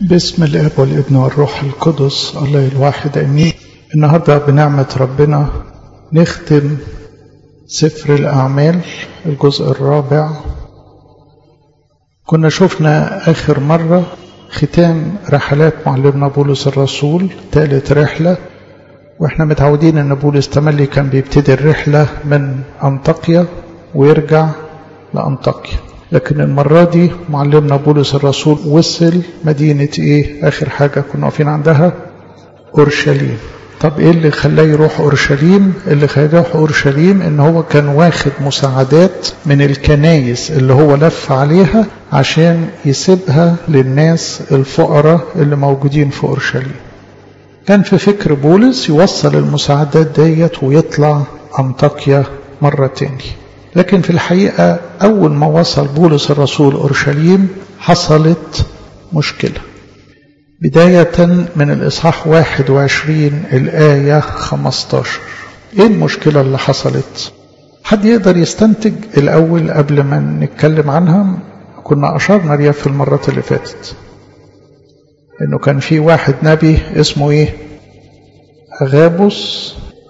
باسم الاب والابن والروح القدس الله الواحد امين النهارده بنعمه ربنا نختم سفر الاعمال الجزء الرابع كنا شفنا اخر مره ختام رحلات معلمنا بولس الرسول ثالث رحله واحنا متعودين ان بولس تملي كان بيبتدي الرحله من انطاكيا ويرجع لانطاكيا لكن المرة دي معلمنا بولس الرسول وصل مدينة ايه اخر حاجة كنا واقفين عندها اورشليم طب ايه اللي خلاه يروح اورشليم اللي خلاه يروح اورشليم ان هو كان واخد مساعدات من الكنايس اللي هو لف عليها عشان يسيبها للناس الفقراء اللي موجودين في اورشليم كان في فكر بولس يوصل المساعدات ديت ويطلع انطاكيا مرة تاني لكن في الحقيقة أول ما وصل بولس الرسول أورشليم حصلت مشكلة بداية من الإصحاح 21 الآية 15 إيه المشكلة اللي حصلت؟ حد يقدر يستنتج الأول قبل ما نتكلم عنها كنا أشرنا ليها في المرات اللي فاتت إنه كان في واحد نبي اسمه إيه؟ أغابوس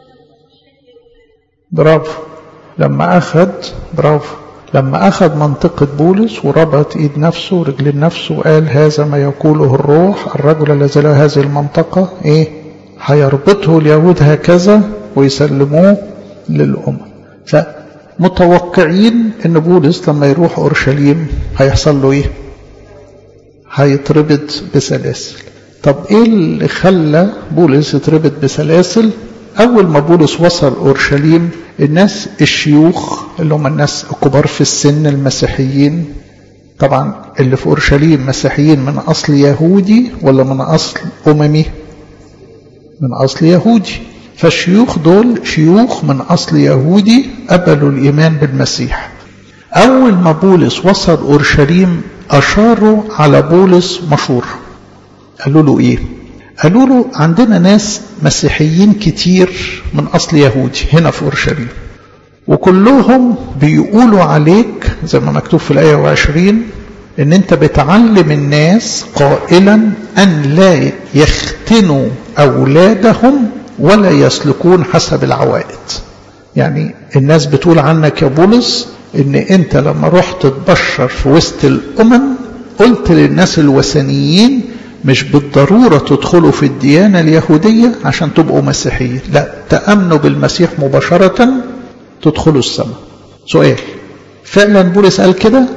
برافو لما أخذ برافو لما أخذ منطقة بولس وربط إيد نفسه ورجل نفسه وقال هذا ما يقوله الروح الرجل الذي له هذه المنطقة إيه هيربطه اليهود هكذا ويسلموه للأمم فمتوقعين إن بولس لما يروح أورشليم هيحصل له إيه هيتربط بسلاسل طب إيه اللي خلى بولس يتربط بسلاسل أول ما بولس وصل أورشليم الناس الشيوخ اللي هم الناس الكبار في السن المسيحيين طبعا اللي في أورشليم مسيحيين من أصل يهودي ولا من أصل أممي من أصل يهودي فالشيوخ دول شيوخ من أصل يهودي قبلوا الإيمان بالمسيح أول ما بولس وصل أورشليم أشاروا على بولس مشورة قالوا له إيه قالوا له عندنا ناس مسيحيين كتير من أصل يهودي هنا في أورشليم وكلهم بيقولوا عليك زي ما مكتوب في الآية وعشرين إن أنت بتعلم الناس قائلا أن لا يختنوا أولادهم ولا يسلكون حسب العوائد يعني الناس بتقول عنك يا بولس إن أنت لما رحت تبشر في وسط الأمم قلت للناس الوثنيين مش بالضرورة تدخلوا في الديانة اليهودية عشان تبقوا مسيحيين لا تأمنوا بالمسيح مباشرة تدخلوا السماء سؤال فعلا بولس قال كده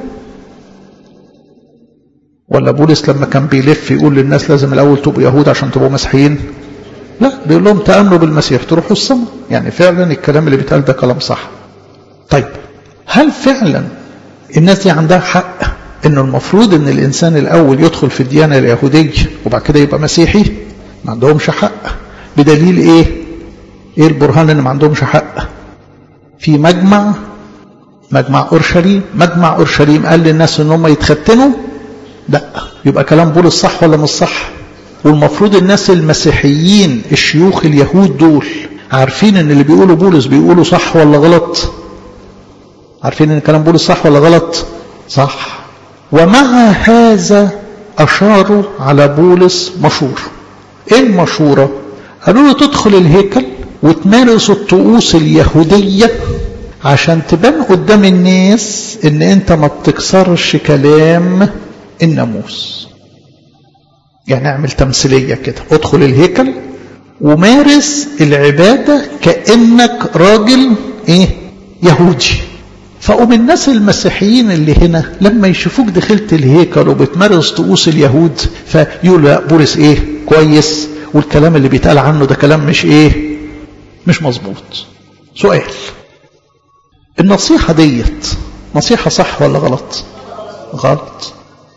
ولا بولس لما كان بيلف يقول للناس لازم الأول تبقوا يهود عشان تبقوا مسيحيين لا بيقول لهم تأمنوا بالمسيح تروحوا السماء يعني فعلا الكلام اللي بيتقال ده كلام صح طيب هل فعلا الناس دي عندها حق انه المفروض ان الانسان الاول يدخل في الديانه اليهوديه وبعد كده يبقى مسيحي ما عندهمش حق بدليل ايه ايه البرهان ان ما عندهمش حق في مجمع مجمع اورشليم مجمع اورشليم قال للناس ان هم يتختنوا لا يبقى كلام بولس صح ولا مش صح والمفروض الناس المسيحيين الشيوخ اليهود دول عارفين ان اللي بيقولوا بولس بيقولوا صح ولا غلط عارفين ان كلام بولس صح ولا غلط صح ومع هذا أشاروا على بولس مشورة إيه المشورة؟ قالوا له تدخل الهيكل وتمارس الطقوس اليهودية عشان تبان قدام الناس إن أنت ما بتكسرش كلام الناموس يعني اعمل تمثيلية كده ادخل الهيكل ومارس العبادة كأنك راجل ايه يهودي فقوم الناس المسيحيين اللي هنا لما يشوفوك دخلت الهيكل وبتمارس طقوس اليهود فيقولوا لا بولس ايه كويس والكلام اللي بيتقال عنه ده كلام مش ايه مش مظبوط سؤال النصيحة ديت نصيحة صح ولا غلط غلط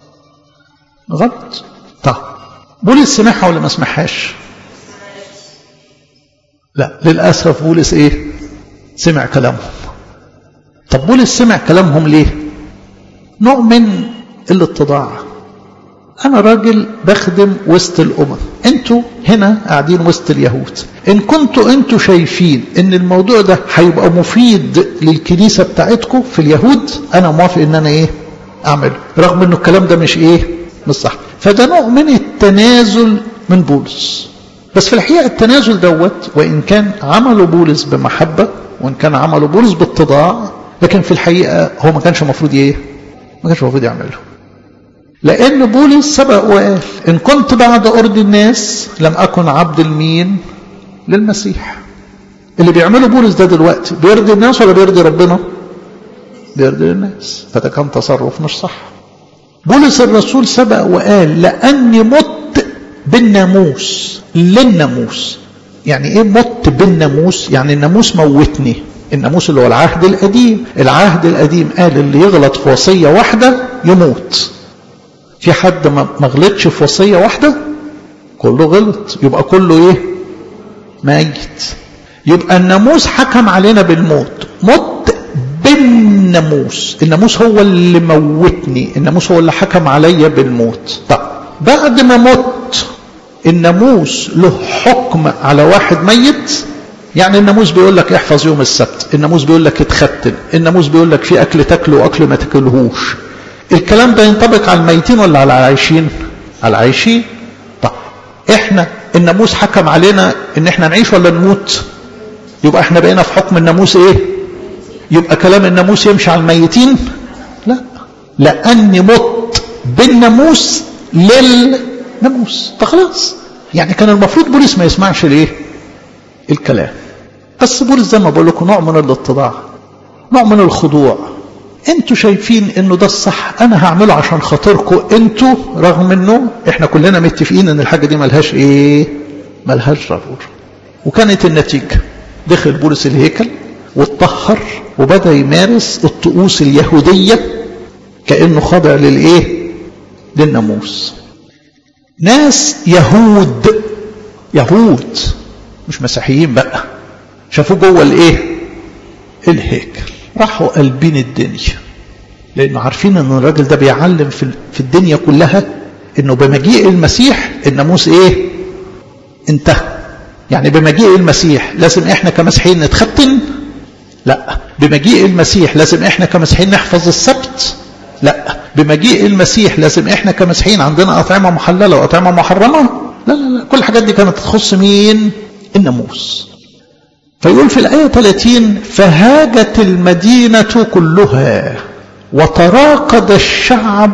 غلط طب بولس سمعها ولا ما سمعهاش لا للأسف بولس ايه سمع كلامهم طب بولس سمع كلامهم ليه نوع من الاتضاع انا راجل بخدم وسط الامم انتوا هنا قاعدين وسط اليهود ان كنتوا انتوا شايفين ان الموضوع ده هيبقى مفيد للكنيسه بتاعتكم في اليهود انا موافق ان انا ايه اعمله رغم انه الكلام ده مش ايه مش صح فده نوع من التنازل من بولس بس في الحقيقة التنازل دوت وإن كان عمله بولس بمحبة وإن كان عمله بولس باتضاع لكن في الحقيقة هو ما كانش المفروض إيه ما كانش المفروض يعمله لأن بولس سبق وقال إن كنت بعد أرض الناس لم أكن عبد المين للمسيح اللي بيعمله بولس ده دلوقتي بيرضي الناس ولا بيرضي ربنا بيرضي الناس فده كان تصرف مش صح بولس الرسول سبق وقال لأني مت بالناموس للناموس يعني ايه مت بالناموس يعني الناموس موتني الناموس اللي هو العهد القديم العهد القديم قال اللي يغلط في وصية واحدة يموت في حد ما غلطش في وصية واحدة كله غلط يبقى كله ايه ميت يبقى الناموس حكم علينا بالموت مت بالناموس الناموس هو اللي موتني الناموس هو اللي حكم عليا بالموت طب بعد ما مت الناموس له حكم على واحد ميت يعني الناموس بيقول لك احفظ يوم السبت الناموس بيقول لك اتختن الناموس بيقول لك في اكل تاكله واكل ما تاكلهوش الكلام ده ينطبق على الميتين ولا على العايشين على العايشين طب احنا الناموس حكم علينا ان احنا نعيش ولا نموت يبقى احنا بقينا في حكم الناموس ايه يبقى كلام الناموس يمشي على الميتين لا لاني مت بالناموس للناموس فخلاص يعني كان المفروض بولس ما يسمعش الايه الكلام بس بولس زي ما بقول لكم نوع من الاتضاع نوع من الخضوع انتوا شايفين انه ده الصح انا هعمله عشان خاطركم انتوا رغم انه احنا كلنا متفقين ان الحاجه دي ملهاش ايه ملهاش ضروره وكانت النتيجه دخل بولس الهيكل واتطهر وبدا يمارس الطقوس اليهوديه كانه خاضع للايه للناموس ناس يهود يهود مش مسيحيين بقى شافوه جوه الايه الهيكل راحوا قلبين الدنيا لانه عارفين ان الراجل ده بيعلم في في الدنيا كلها انه بمجيء المسيح الناموس ايه انتهى يعني بمجيء المسيح لازم احنا كمسيحيين نتختن لا بمجيء المسيح لازم احنا كمسيحيين نحفظ السبت لا بمجيء المسيح لازم احنا كمسيحيين عندنا اطعمه محلله واطعمه محرمه لا لا لا كل الحاجات دي كانت تخص مين الناموس فيقول في الآية 30 فهاجت المدينة كلها وتراقد الشعب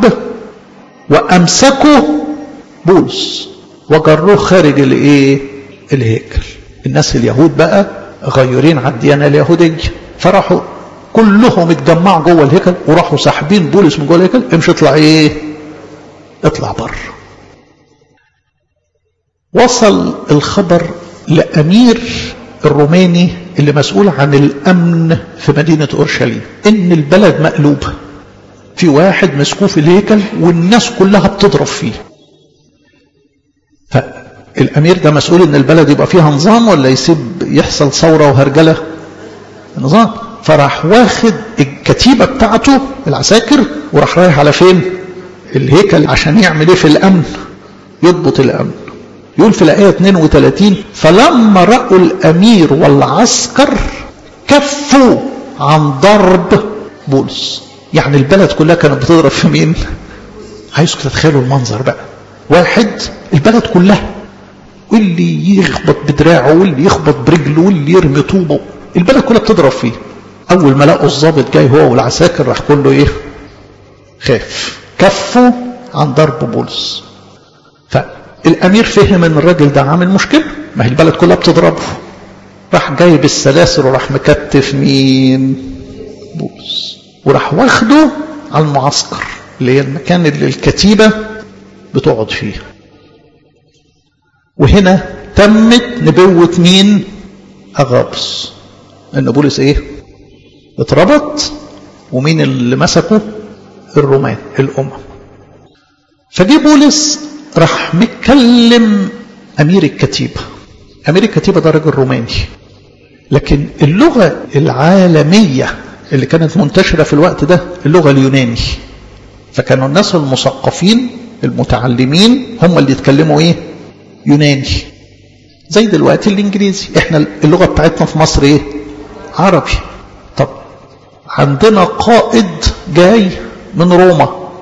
وأمسكوا بولس وجروه خارج الايه الهيكل الناس اليهود بقى غيرين على الديانة اليهودية فراحوا كلهم اتجمعوا جوه الهيكل وراحوا ساحبين بولس من جوه الهيكل امشي اطلع ايه اطلع بره وصل الخبر لأمير الروماني اللي مسؤول عن الأمن في مدينة أورشليم إن البلد مقلوبة في واحد مسكوه في الهيكل والناس كلها بتضرب فيه فالأمير ده مسؤول إن البلد يبقى فيها نظام ولا يسيب يحصل ثورة وهرجلة نظام فراح واخد الكتيبة بتاعته العساكر وراح رايح على فين الهيكل عشان يعمل ايه في الأمن يضبط الأمن يقول في الآية 32 فلما رأوا الأمير والعسكر كفوا عن ضرب بولس يعني البلد كلها كانت بتضرب في مين عايزكم تتخيلوا المنظر بقى واحد البلد كلها واللي يخبط بدراعه واللي يخبط برجله واللي يرمي طوبه البلد كلها بتضرب فيه اول ما لقوا الضابط جاي هو والعساكر راح كله ايه خاف كفوا عن ضرب بولس فالامير فهم ان الراجل ده عامل مشكله ما هي البلد كلها بتضربه راح جايب السلاسل وراح مكتف مين بولس وراح واخده على المعسكر اللي هي المكان اللي الكتيبه بتقعد فيه وهنا تمت نبوة مين أغابس ان بولس ايه اتربط ومين اللي مسكه الرومان الامم فجي بولس راح متكلم امير الكتيبه امير الكتيبه ده راجل روماني لكن اللغه العالميه اللي كانت منتشره في الوقت ده اللغه اليوناني فكانوا الناس المثقفين المتعلمين هم اللي يتكلموا ايه يوناني زي دلوقتي الانجليزي احنا اللغه بتاعتنا في مصر ايه عربي طب عندنا قائد جاي من روما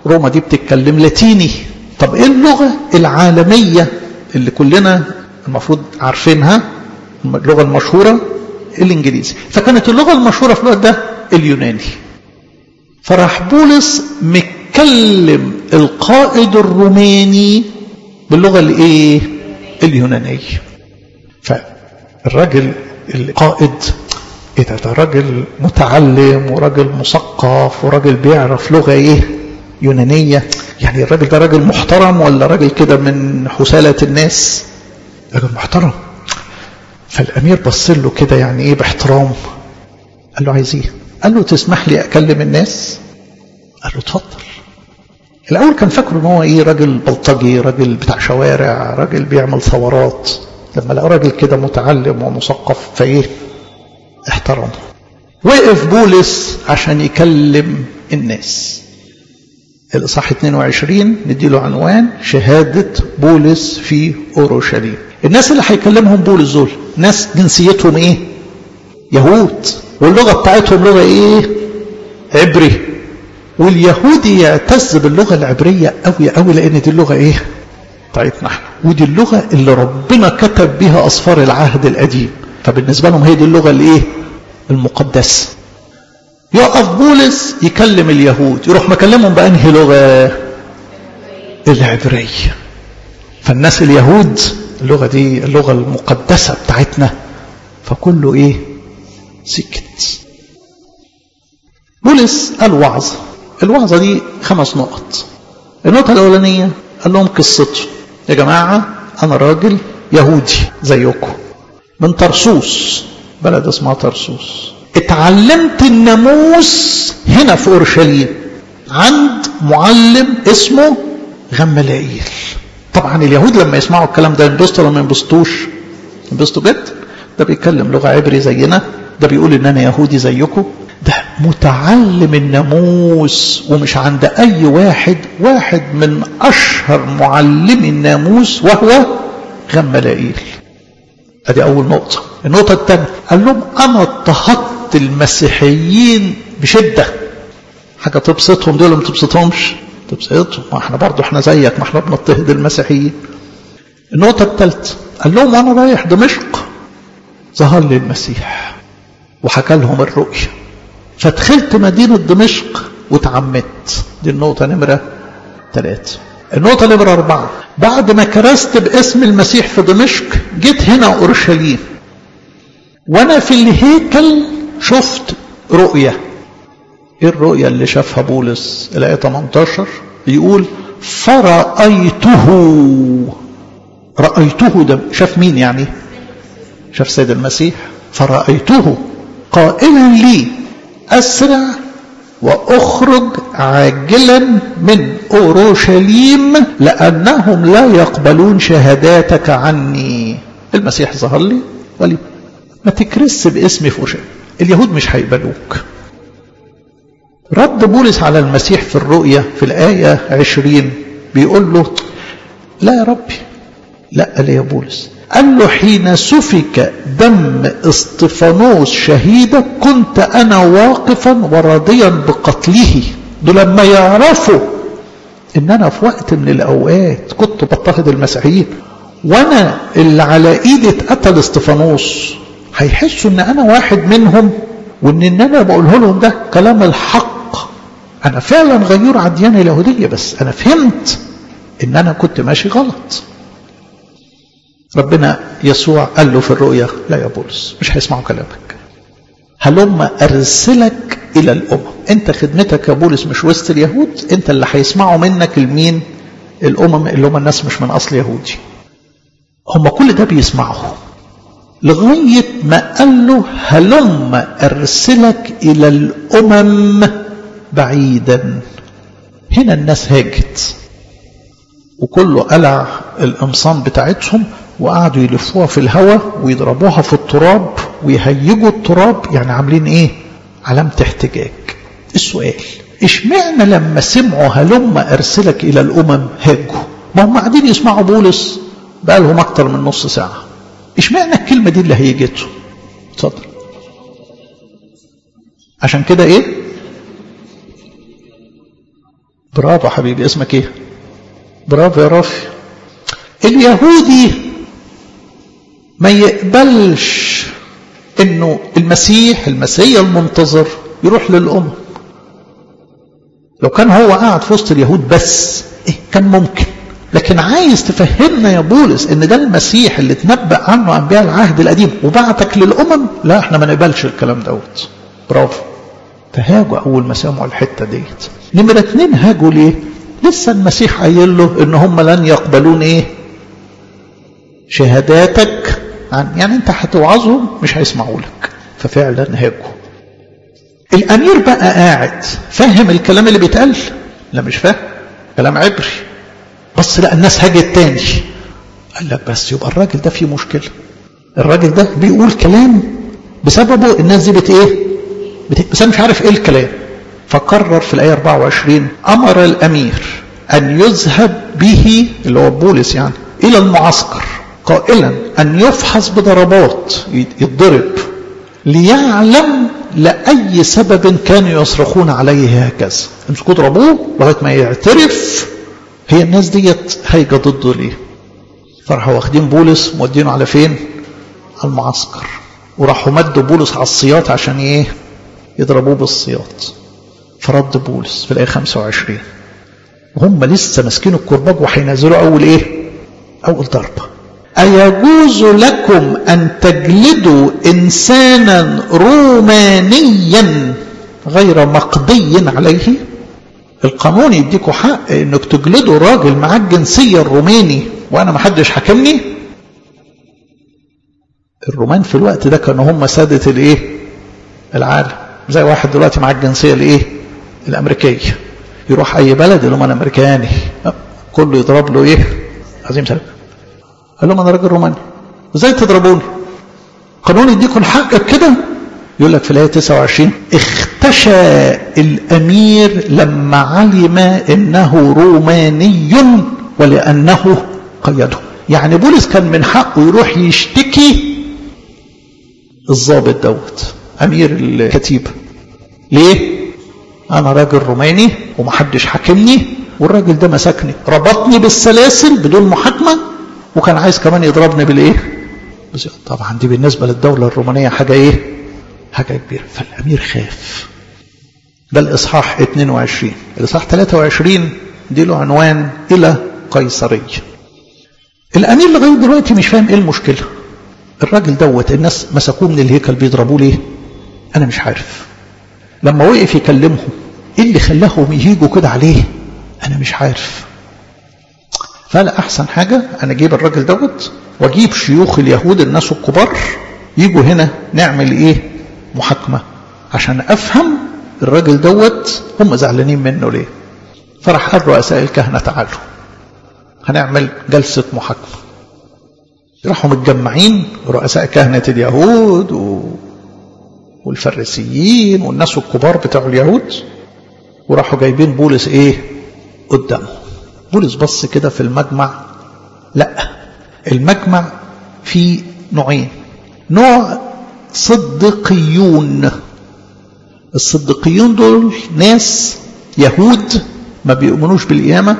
روما دي بتتكلم لاتيني طب ايه اللغة العالمية اللي كلنا المفروض عارفينها اللغة المشهورة الانجليزي فكانت اللغة المشهورة في الوقت ده اليوناني فراح بولس متكلم القائد الروماني باللغة الايه اليونانية فالراجل القائد ايه ده ده راجل متعلم وراجل مثقف وراجل بيعرف لغة ايه يونانية يعني الراجل ده راجل محترم ولا راجل كده من حسالة الناس راجل محترم فالامير بص له كده يعني ايه باحترام قال له عايز ايه قال له تسمح لي اكلم الناس قال له اتفضل الاول كان فاكره ان هو ايه راجل بلطجي راجل بتاع شوارع راجل بيعمل ثورات لما لقى راجل كده متعلم ومثقف فايه احترمه وقف بولس عشان يكلم الناس الإصحاح 22 نديله عنوان شهادة بولس في أورشليم الناس اللي هيكلمهم بولس دول ناس جنسيتهم ايه يهود واللغة بتاعتهم لغة ايه عبري واليهودي يعتز باللغة العبرية قوي قوي لأن دي اللغة ايه بتاعتنا احنا ودي اللغة اللي ربنا كتب بها أصفار العهد القديم فبالنسبة لهم هي دي اللغة الايه المقدسة يقف بولس يكلم اليهود يروح مكلمهم بأنهي لغة العبرية فالناس اليهود اللغة دي اللغة المقدسة بتاعتنا فكله ايه سكت بولس قال وعظة الوعظة دي خمس نقط النقطة الأولانية قال لهم قصته يا جماعة أنا راجل يهودي زيكم من طرسوس بلد اسمها طرسوس اتعلمت الناموس هنا في اورشليم عند معلم اسمه غملائيل طبعا اليهود لما يسمعوا الكلام ده ينبسطوا ولا ما ينبسطوش ينبسطوا جدا ده بيتكلم لغه عبري زينا ده بيقول ان انا يهودي زيكم ده متعلم الناموس ومش عند اي واحد واحد من اشهر معلمي الناموس وهو غملائيل ادي اول نقطه النقطه الثانيه قال لهم انا اضطهدت المسيحيين بشده حاجه تبسطهم دول ما تبسطهمش تبسطهم ما احنا برضه احنا زيك ما احنا بنضطهد المسيحيين النقطه الثالثه قال لهم انا رايح دمشق ظهر لي المسيح وحكى لهم الرؤيا فدخلت مدينه دمشق وتعمدت دي النقطه نمره ثلاثه النقطة نمرة أربعة بعد ما كرست باسم المسيح في دمشق جيت هنا أورشليم وأنا في الهيكل شفت رؤية إيه الرؤية اللي شافها بولس الآية 18 يقول فرأيته رأيته ده شاف مين يعني شاف سيد المسيح فرأيته قائلا لي أسرع واخرج عاجلا من اورشليم لانهم لا يقبلون شهاداتك عني المسيح ظهر لي قال ما تكرس باسمي في اورشليم اليهود مش هيقبلوك رد بولس على المسيح في الرؤيا في الآية عشرين بيقول له لا يا ربي لا قال يا بولس قال له حين سفك دم اسطفانوس شهيدك كنت أنا واقفا وراضيا بقتله دول لما يعرفوا ان انا في وقت من الاوقات كنت بضطهد المسيحيين وانا اللي على ايدي اتقتل اسطفانوس هيحسوا ان انا واحد منهم وان ان انا بقوله لهم ده كلام الحق انا فعلا غيور على الديانه اليهوديه بس انا فهمت ان انا كنت ماشي غلط ربنا يسوع قال له في الرؤيا لا يا بولس مش هيسمعوا كلامك هلما ارسلك الى الامم انت خدمتك يا بولس مش وسط اليهود انت اللي هيسمعوا منك المين الامم اللي هم الناس مش من اصل يهودي هم كل ده بيسمعوا لغاية ما قال له هلم أرسلك إلى الأمم بعيدا هنا الناس هاجت وكله قلع القمصان بتاعتهم وقعدوا يلفوها في الهواء ويضربوها في التراب ويهيجوا التراب يعني عاملين ايه علامة احتجاج السؤال اشمعنى لما سمعوا هلم ارسلك الى الامم هاجوا ما هم قاعدين يسمعوا بولس بقالهم اكتر من نص ساعة اشمعنى الكلمة دي اللي هيجته اتفضل عشان كده ايه برافو حبيبي اسمك ايه برافو يا رافي اليهودي ما يقبلش انه المسيح المسيح المنتظر يروح للامم لو كان هو قاعد في وسط اليهود بس إيه كان ممكن لكن عايز تفهمنا يا بولس ان ده المسيح اللي تنبأ عنه انبياء العهد القديم وبعتك للامم لا احنا ما نقبلش الكلام دوت برافو فهاجوا اول ما سمعوا الحته ديت نمره اتنين هاجوا ليه لسه المسيح قايل له ان هم لن يقبلون ايه شهاداتك عن يعني انت هتوعظهم مش هيسمعوا لك ففعلا هاجوا الامير بقى قاعد فاهم الكلام اللي بيتقال لا مش فاهم كلام عبري بس لا الناس هاجت تاني قال لك بس يبقى الراجل ده فيه مشكله الراجل ده بيقول كلام بسببه الناس دي بت ايه بت... بس انا مش عارف ايه الكلام فقرر في الايه 24 امر الامير ان يذهب به اللي هو بولس يعني الى المعسكر قائلا ان يفحص بضربات يتضرب ليعلم لأي سبب كانوا يصرخون عليه هكذا امسكوا اضربوه لغايه ما يعترف هي الناس ديت هيجة ضده ليه فراحوا واخدين بولس مودينه على فين على المعسكر وراحوا مدوا بولس على السياط عشان ايه يضربوه بالسياط فرد بولس في الايه 25 وهم لسه ماسكين الكرباج وهينزلوا اول ايه اول ضربه أيجوز لكم أن تجلدوا إنسانا رومانيا غير مقضي عليه القانون يديكوا حق انك تجلدوا راجل معاه الجنسيه الروماني وانا ما حدش حاكمني الرومان في الوقت ده كانوا هم ساده الايه العالم زي واحد دلوقتي معاه الجنسيه الايه الامريكيه يروح اي بلد يقول انا امريكاني كله يضرب له ايه عظيم سلام قال لهم انا راجل روماني ازاي تضربوني قانون يديكم الحق كده يقول لك في الايه 29 اختشى الامير لما علم انه روماني ولانه قيده يعني بولس كان من حقه يروح يشتكي الضابط دوت امير الكتيبه ليه انا راجل روماني ومحدش حاكمني والراجل ده مسكني ربطني بالسلاسل بدون محاكمه وكان عايز كمان يضربني بالايه بس طبعا دي بالنسبه للدوله الرومانيه حاجه ايه حاجه كبيره فالامير خاف ده الاصحاح 22 الاصحاح 23 دي له عنوان الى قيصريه الامير لغايه دلوقتي مش فاهم ايه المشكله الراجل دوت الناس مسكوه من الهيكل بيضربوه ليه انا مش عارف لما وقف يكلمهم ايه اللي خلاهم يهيجوا كده عليه انا مش عارف فلا احسن حاجه انا اجيب الراجل دوت واجيب شيوخ اليهود الناس الكبار يجوا هنا نعمل ايه محاكمه عشان افهم الراجل دوت هم زعلانين منه ليه فراح قال رؤساء الكهنه تعالوا هنعمل جلسه محاكمه راحوا متجمعين رؤساء كهنه اليهود و... والفريسيين والناس الكبار بتوع اليهود وراحوا جايبين بولس ايه قدامه بولس بص كده في المجمع لا المجمع فيه نوعين نوع صدقيون الصدقيون دول ناس يهود ما بيؤمنوش بالقيامة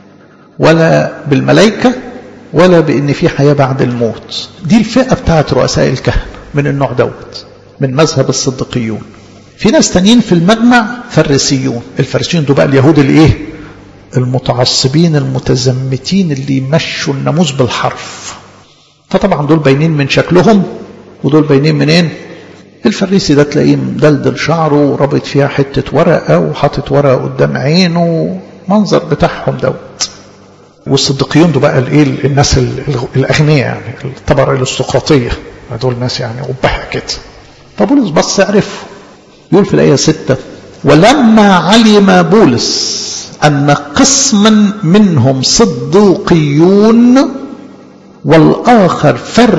ولا بالملائكة ولا بأن في حياة بعد الموت دي الفئة بتاعت رؤساء الكهنة من النوع دوت من مذهب الصدقيون في ناس تانيين في المجمع فريسيون الفريسيون دول بقى اليهود الايه المتعصبين المتزمتين اللي يمشوا الناموس بالحرف فطبعا دول باينين من شكلهم ودول باينين منين الفريسي ده تلاقيه مدلدل شعره ورابط فيها حتة ورقة وحاطط ورقة قدام عينه منظر بتاعهم دوت والصديقيون دول بقى الايه الناس الاغنياء يعني الطبقه الارستقراطيه دول ناس يعني قبحه كده فبولس بص عرف يقول في الايه 6 ولما علم بولس أن قسما منهم صدوقيون والآخر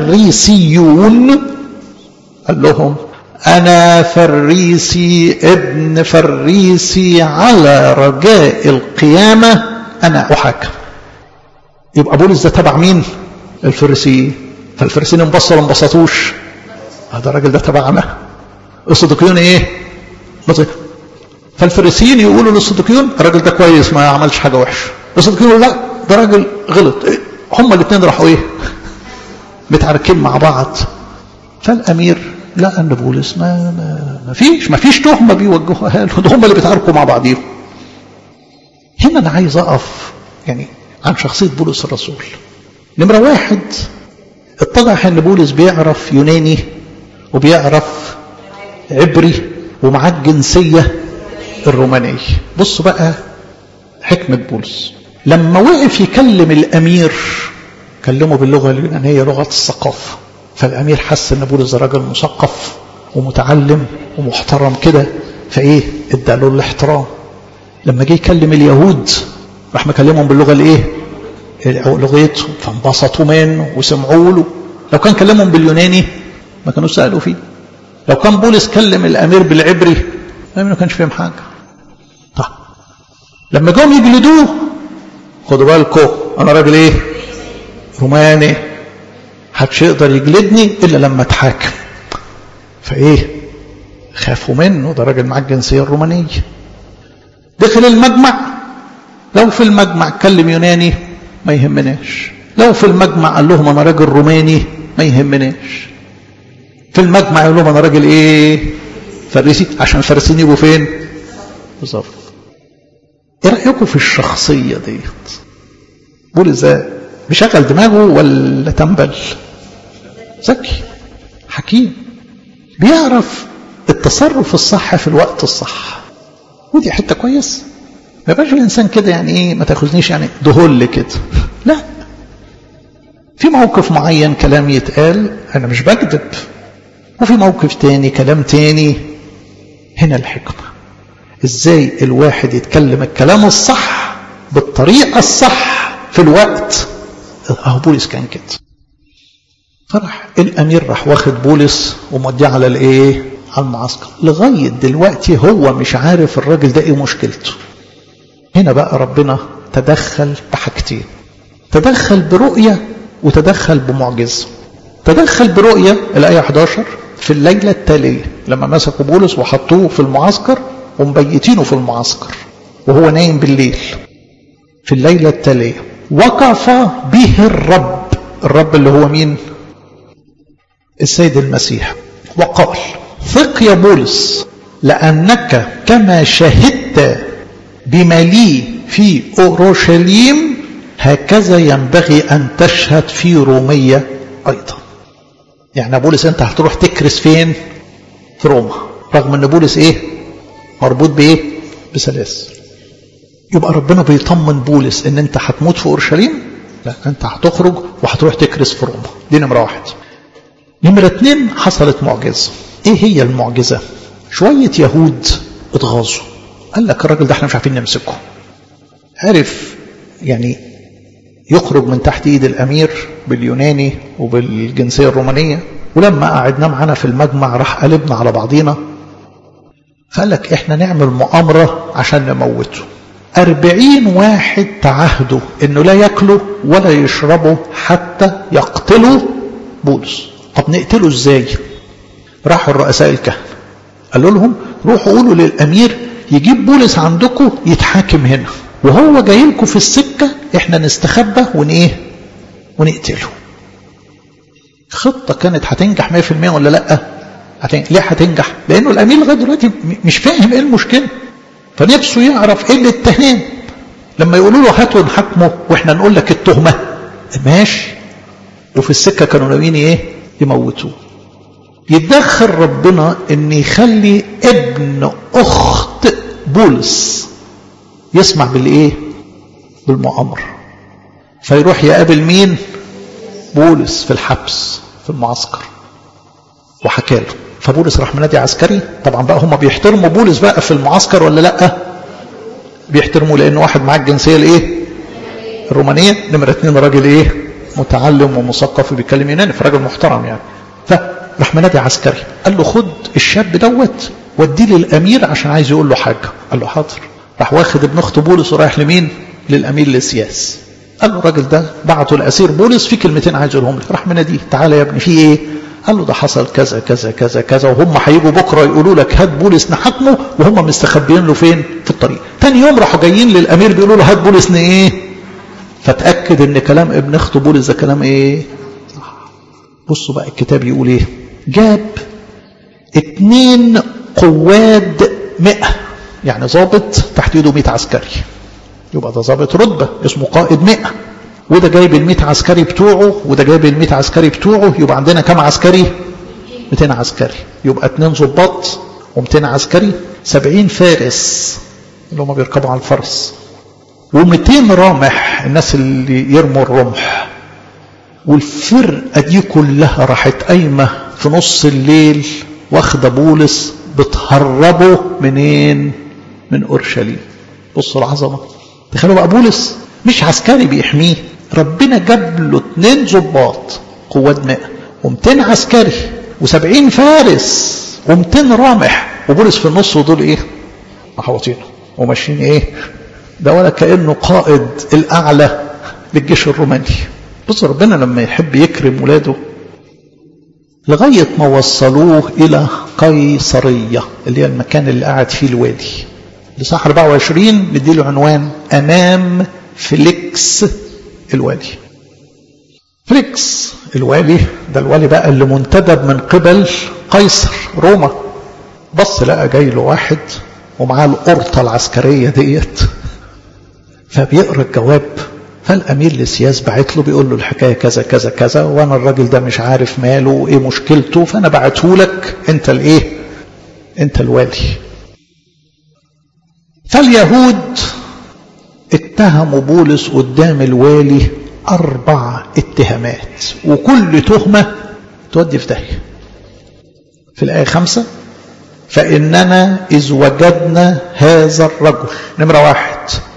فريسيون قال لهم أنا فريسي ابن فريسي على رجاء القيامة أنا أحاكم يبقى بولس ده تبع مين الفريسيين فالفريسيين انبسطوا ولا انبسطوش هذا الراجل ده تبعنا الصديقيون ايه فالفريسيين يقولوا للصديقيون الراجل ده كويس ما عملش حاجه وحشه الصديقيون يقولوا لا ده راجل غلط إيه؟ هما الاثنين راحوا ايه متعاركين مع بعض فالامير لقى ان بولس ما, ما, ما فيش ما فيش تهمه بيوجهوها له ده هم اللي بيتعاركوا مع بعضيهم هنا انا عايز اقف يعني عن شخصيه بولس الرسول نمره واحد اتضح ان بولس بيعرف يوناني وبيعرف عبري ومعاه الجنسيه الرومانيه بصوا بقى حكمه بولس لما وقف يكلم الامير كلمه باللغه اليونانيه لغه الثقافه فالامير حس ان بولس راجل مثقف ومتعلم ومحترم كده فايه ادى له الاحترام لما جه يكلم اليهود راح مكلمهم باللغه الايه لغتهم فانبسطوا منه وسمعوا له لو كان كلمهم باليوناني ما كانوا سالوا فيه لو كان بولس كلم الامير بالعبري الامير ما كانش فاهم حاجه طيب لما جم يجلدوه خدوا بالكم انا راجل ايه روماني محدش يقدر يجلدني الا لما اتحاكم فايه خافوا منه ده راجل معاه الجنسيه الرومانيه دخل المجمع لو في المجمع اتكلم يوناني ما يهمناش لو في المجمع قال لهم انا راجل روماني ما يهمناش في المجمع يقول لهم انا راجل ايه فريسي عشان الفارسيين يجوا فين بالظبط ايه رايكم في الشخصيه ديت بولس ده بيشغل دماغه ولا تنبل ذكي حكيم بيعرف التصرف الصح في الوقت الصح ودي حته كويس ما يبقاش الانسان كده يعني ايه ما تاخذنيش يعني دهل كده لا في موقف معين كلام يتقال انا مش بكذب وفي موقف تاني كلام تاني هنا الحكمه ازاي الواحد يتكلم الكلام الصح بالطريقه الصح في الوقت اهو بولس كان كده فرح الامير راح واخد بولس وموديه على الايه على المعسكر لغايه دلوقتي هو مش عارف الراجل ده ايه مشكلته هنا بقى ربنا تدخل بحاجتين تدخل برؤيه وتدخل بمعجزه تدخل برؤيه الايه 11 في الليله التاليه لما مسكوا بولس وحطوه في المعسكر ومبيتينه في المعسكر وهو نايم بالليل في الليله التاليه وقف به الرب الرب اللي هو مين السيد المسيح وقال ثق يا بولس لأنك كما شهدت بما لي في أورشليم هكذا ينبغي أن تشهد في رومية أيضا يعني بولس أنت هتروح تكرس فين في روما رغم أن بولس إيه مربوط بإيه بسلاسل يبقى ربنا بيطمن بولس ان انت هتموت في اورشليم لا انت هتخرج وهتروح تكرس في روما دي نمره واحد نمره اتنين حصلت معجزه ايه هي المعجزه شويه يهود اتغاظوا قال لك الراجل ده احنا مش عارفين نمسكه عرف يعني يخرج من تحت ايد الامير باليوناني وبالجنسيه الرومانيه ولما قعدنا معانا في المجمع راح قلبنا على بعضينا فقال لك احنا نعمل مؤامره عشان نموته أربعين واحد تعهدوا أنه لا يأكلوا ولا يشربوا حتى يقتلوا بولس طب نقتله ازاي راحوا الرؤساء الكهنة قالوا لهم روحوا قولوا للأمير يجيب بولس عندكم يتحاكم هنا وهو جاي لكم في السكة احنا نستخبى ون ايه ونقتله خطة كانت هتنجح 100% ولا لا هتنجح. ليه هتنجح لانه الامير لغايه دلوقتي مش فاهم ايه المشكله فنفسه يعرف ايه الاتهام لما يقولوا له هاتوا نحاكمه واحنا نقول لك التهمه ماشي وفي السكه كانوا ناويين ايه يموتوه يتدخل ربنا ان يخلي ابن اخت بولس يسمع بالايه بالمؤامره فيروح يقابل مين بولس في الحبس في المعسكر وحكى له فبولس راح منادي عسكري طبعا بقى هم بيحترموا بولس بقى في المعسكر ولا لا بيحترموا لان واحد معاه الجنسيه الايه الرومانيه نمره اتنين راجل ايه متعلم ومثقف وبيتكلم يوناني فراجل محترم يعني فراح منادي عسكري قال له خد الشاب دوت وديه للامير عشان عايز يقول له حاجه قال له حاضر راح واخد ابن اخت بولس ورايح لمين للامير لسياس قال له الراجل ده بعته الاسير بولس في كلمتين عايز يقولهم لك راح مناديه تعالى يا ابني في ايه قال له ده حصل كذا كذا كذا كذا وهم هيجوا بكره يقولوا لك هات بولس نحاكمه وهم مستخبيين له فين في الطريق تاني يوم راحوا جايين للامير بيقولوا له هات بولس ايه فتاكد ان كلام ابن اخته بولس ده كلام ايه بصوا بقى الكتاب يقول ايه جاب اتنين قواد مئة يعني ضابط تحت ايده 100 عسكري يبقى ده ضابط رتبه اسمه قائد 100 وده جايب ال 100 عسكري بتوعه وده جايب ال 100 عسكري بتوعه يبقى عندنا كم عسكري 200 عسكري يبقى اتنين ضباط و200 عسكري 70 فارس اللي هم بيركبوا على الفرس و200 رامح الناس اللي يرموا الرمح والفرقه دي كلها راحت قايمه في نص الليل واخده بولس بتهربه منين من اورشليم بصوا العظمه تخيلوا بقى بولس مش عسكري بيحميه ربنا جاب له اتنين ضباط قوات ماء و200 عسكري و70 فارس و200 رامح وبولس في النص ودول ايه محوطينه وماشيين ايه ده ولا كانه قائد الاعلى للجيش الروماني بص ربنا لما يحب يكرم ولاده لغاية ما وصلوه إلى قيصرية اللي هي المكان اللي قاعد فيه الوالي لصح 24 نديله عنوان أمام فليكس الوالي فليكس الوالي ده الوالي بقى اللي منتدب من قبل قيصر روما بص لقى جاي له واحد ومعاه القرطة العسكرية ديت فبيقرا الجواب فالامير لسياس بعت له بيقول له الحكايه كذا كذا كذا وانا الراجل ده مش عارف ماله وايه مشكلته فانا بعته لك انت الايه انت الوالي فاليهود اتهموا بولس قدام الوالي اربع اتهامات وكل تهمه تودي في داهيه في الايه خمسه فاننا اذ وجدنا هذا الرجل نمره واحد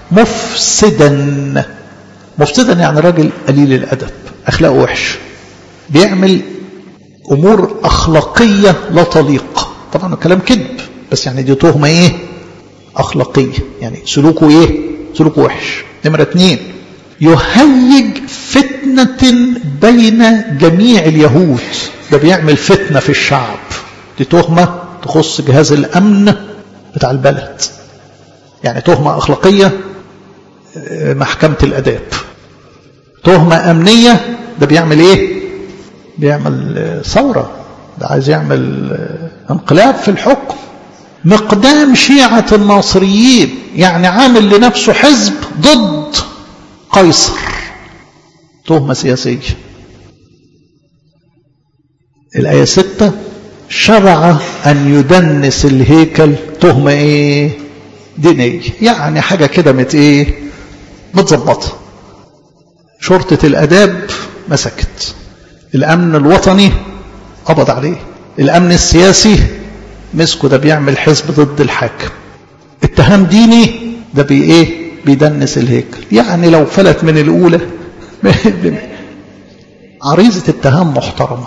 مفسدا مفسدا يعني راجل قليل الادب اخلاقه وحش بيعمل امور اخلاقيه لا تليق طبعا الكلام كذب بس يعني دي تهمه ايه اخلاقيه يعني سلوكه ايه سلوكه وحش نمره اتنين يهيج فتنه بين جميع اليهود ده بيعمل فتنه في الشعب دي تهمه تخص جهاز الامن بتاع البلد يعني تهمه اخلاقيه محكمة الأداب تهمة أمنية ده بيعمل إيه بيعمل ثورة ده عايز يعمل انقلاب في الحكم مقدام شيعة الناصريين يعني عامل لنفسه حزب ضد قيصر تهمة سياسية الآية ستة شرع أن يدنس الهيكل تهمة إيه دينية يعني حاجة كده مت إيه متظبطة شرطة الأداب مسكت الأمن الوطني قبض عليه الأمن السياسي مسكه ده بيعمل حزب ضد الحاكم اتهام ديني ده بي ايه بيدنس الهيكل يعني لو فلت من الأولى عريضة اتهام محترمة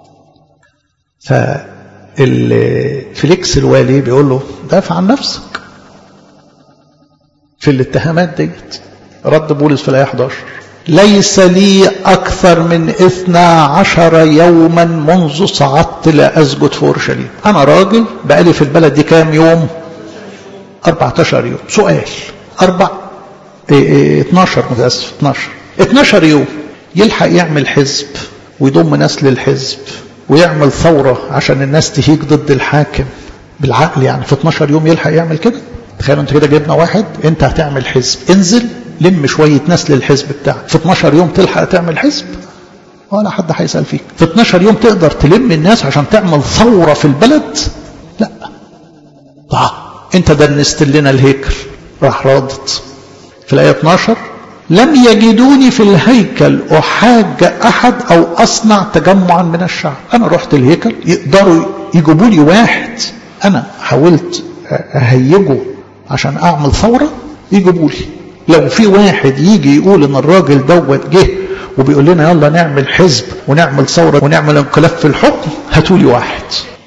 ففليكس الوالي بيقول له دافع عن نفسك في الاتهامات ديت رد بولس في الآية 11 ليس لي أكثر من اثنا عشر يوما منذ صعدت لأسجد في أورشليم أنا راجل بقالي في البلد دي كام يوم 14 يوم سؤال أربع إيه إيه 12 متأسف 12 12 يوم يلحق يعمل حزب ويضم ناس للحزب ويعمل ثورة عشان الناس تهيج ضد الحاكم بالعقل يعني في 12 يوم يلحق يعمل كده تخيلوا انت كده جبنا واحد انت هتعمل حزب انزل لم شوية ناس للحزب بتاعك في 12 يوم تلحق تعمل حزب ولا حد هيسأل فيك في 12 يوم تقدر تلم الناس عشان تعمل ثورة في البلد لا طه انت دنست لنا الهيكل راح رادت في الآية 12 لم يجدوني في الهيكل أحاج أحد أو أصنع تجمعا من الشعب أنا رحت الهيكل يقدروا يجيبوا لي واحد أنا حاولت أهيجه عشان أعمل ثورة يجيبوا لي لو في واحد يجي يقول ان الراجل دوت جه وبيقول لنا يلا نعمل حزب ونعمل ثوره ونعمل انقلاب في الحكم هاتوا لي واحد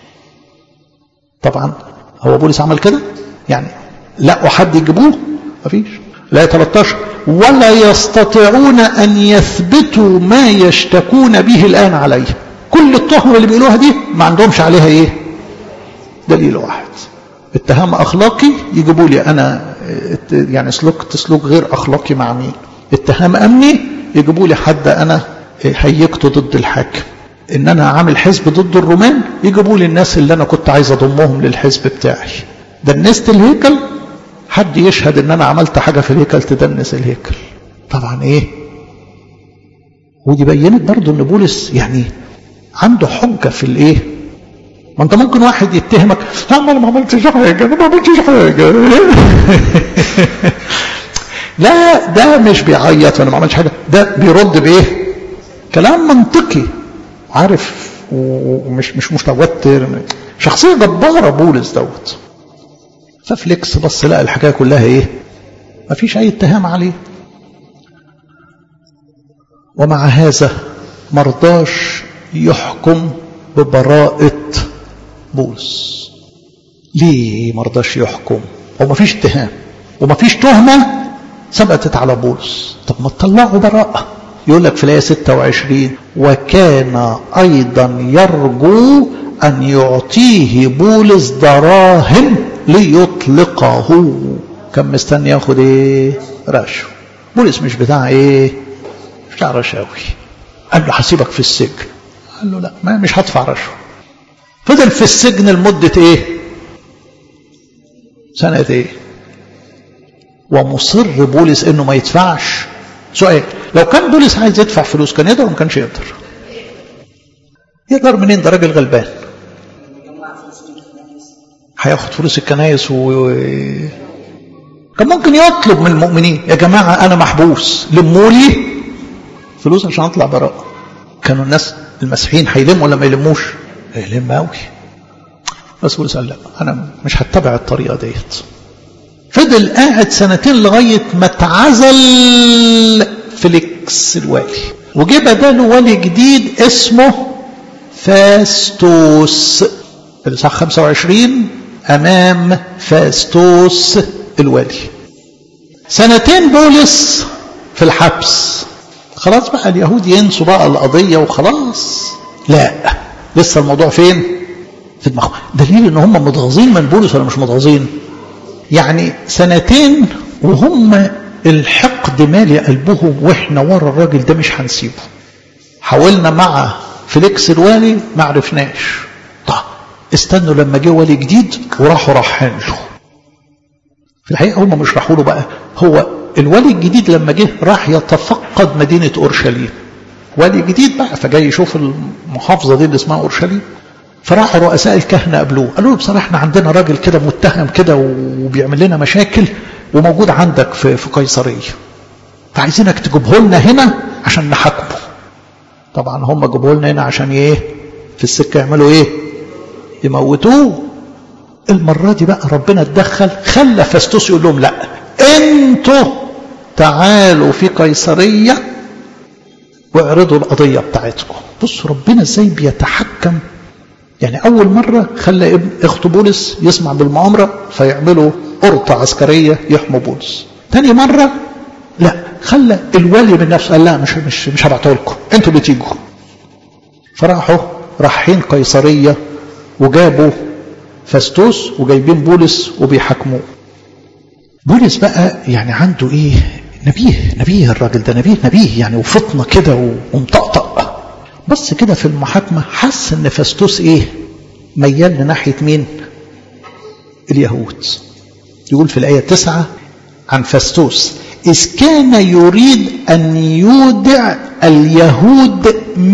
طبعا هو بولس عمل كده يعني لقوا حد يجيبوه مفيش لا 13 ولا يستطيعون ان يثبتوا ما يشتكون به الان عليه كل التهم اللي بيقولوها دي ما عندهمش عليها ايه دليل واحد اتهام اخلاقي يجيبوا لي انا يعني سلوك سلوك غير اخلاقي مع مين اتهام امني يجيبوا لي حد انا هيجته ضد الحاكم ان انا عامل حزب ضد الرومان يجيبوا لي الناس اللي انا كنت عايز اضمهم للحزب بتاعي دنست الهيكل حد يشهد ان انا عملت حاجه في الهيكل تدنس الهيكل طبعا ايه ودي بينت برضه ان بولس يعني عنده حجه في الايه ما انت ممكن واحد يتهمك انا ما عملتش حاجه انا ما عملتش حاجه لا ده مش بيعيط وانا ما عملتش حاجه ده بيرد بايه كلام منطقي عارف ومش مش متوتر شخصيه جباره بولس دوت ففليكس بص لقى الحكايه كلها ايه ما فيش اي اتهام عليه ومع هذا مرضاش يحكم ببراءة بولس ليه مرضاش يحكم هو ما فيش اتهام وما فيش تهمة ثبتت على بولس طب ما تطلعوا براءة يقول لك في الآية 26 وكان أيضا يرجو أن يعطيه بولس دراهم ليطلقه كان مستني ياخد ايه رشوة بولس مش بتاع ايه مش بتاع رشاوي قال له هسيبك في السجن قال له لا ما مش هدفع رشوة فضل في السجن لمدة ايه سنة ايه ومصر بولس انه ما يدفعش سؤال لو كان بولس عايز يدفع فلوس كان يقدر ولا ما كانش يقدر يقدر منين ده راجل غلبان هياخد فلوس الكنايس و كان ممكن يطلب من المؤمنين يا جماعة أنا محبوس لموا لي فلوس عشان أطلع براءة كانوا الناس المسيحيين هيلموا ولا ما يلموش؟ هيلم قوي بس بولس قال لا أنا مش هتبع الطريقة ديت فضل قاعد سنتين لغاية ما اتعزل فيليكس الوالي وجه بداله والي جديد اسمه فاستوس الإصحاح 25 أمام فاستوس الوالي سنتين بولس في الحبس خلاص بقى اليهود ينسوا بقى القضية وخلاص لا لسه الموضوع فين في دماغهم دليل ان هم متغاظين من بولس ولا مش متغاظين يعني سنتين وهم الحقد مالي قلبهم واحنا ورا الراجل ده مش هنسيبه حاولنا مع فليكس الوالي ما عرفناش طب استنوا لما جه والي جديد وراحوا رايحين له في الحقيقه هم مش راحوا له بقى هو الولي الجديد لما جه راح يتفقد مدينه اورشليم ولي جديد بقى فجاي يشوف المحافظه دي اللي اسمها اورشليم فراح رؤساء الكهنه قابلوه قالوا له بصراحه احنا عندنا راجل كده متهم كده وبيعمل لنا مشاكل وموجود عندك في في قيصريه فعايزينك تجيبه لنا هنا عشان نحاكمه طبعا هم جابوه لنا هنا عشان ايه في السكه يعملوا ايه يموتوه المرة دي بقى ربنا اتدخل خلى فاستوس يقول لهم لا انتوا تعالوا في قيصرية واعرضوا القضية بتاعتكم بصوا ربنا ازاي بيتحكم يعني أول مرة خلى ابن اخت بولس يسمع بالمؤامرة فيعملوا قرطة عسكرية يحموا بولس تاني مرة لا خلى الولي من نفسه قال لا مش مش مش هبعته لكم انتوا اللي تيجوا فراحوا رايحين قيصرية وجابوا فاستوس وجايبين بولس وبيحاكموه بولس بقى يعني عنده ايه نبيه نبيه الراجل ده نبيه نبيه يعني وفطنه كده ومطقطق بس كده في المحاكمة حس ان فاستوس ايه ميال لناحية مين اليهود يقول في الآية تسعة عن فاستوس إذ كان يريد أن يودع اليهود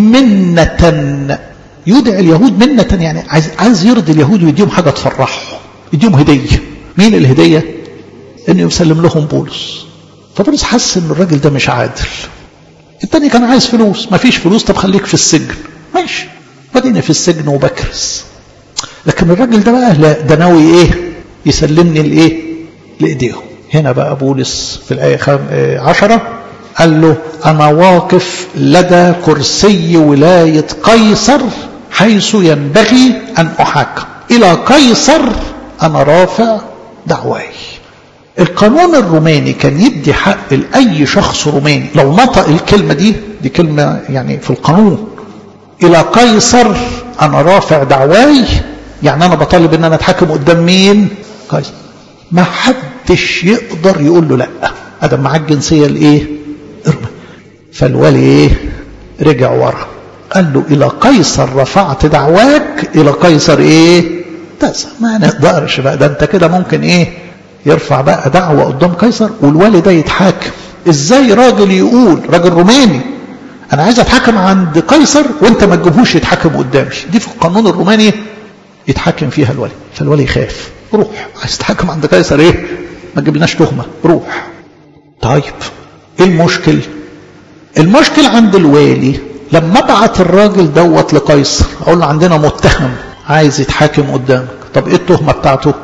منة يودع اليهود منة يعني عايز, عايز يرضي اليهود ويديهم حاجة تفرحهم يديهم هدية مين الهدية انه يسلم لهم بولس فبولس حس ان الراجل ده مش عادل التاني كان عايز فلوس ما فيش فلوس طب خليك في السجن ماشي بدينا في السجن وبكرس لكن الراجل ده بقى لا ده ناوي ايه يسلمني لايه لايديهم هنا بقى بولس في الآية عشرة قال له أنا واقف لدى كرسي ولاية قيصر حيث ينبغي أن أحاكم إلى قيصر أنا رافع دعواي القانون الروماني كان يدي حق لأي شخص روماني لو نطق الكلمة دي دي كلمة يعني في القانون الى قيصر انا رافع دعواي يعني انا بطالب ان انا اتحكم قدام مين قيصر ما حدش يقدر يقول له لا ادم معاه الجنسيه الايه فالولي ايه رجع ورا قال له الى قيصر رفعت دعواك الى قيصر ايه تسع ما نقدرش بقى ده انت كده ممكن ايه يرفع بقى دعوة قدام قيصر والولي ده يتحاكم ازاي راجل يقول راجل روماني انا عايز اتحكم عند قيصر وانت ما تجيبهوش يتحكم قدامي دي في القانون الروماني يتحكم فيها الولي فالولي يخاف روح عايز تحكم عند قيصر ايه ما تجيبلناش تهمه روح طيب ايه المشكل المشكل عند الوالي لما ابعت الراجل دوت لقيصر اقول له عندنا متهم عايز يتحاكم قدامك طب ايه التهمه بتاعته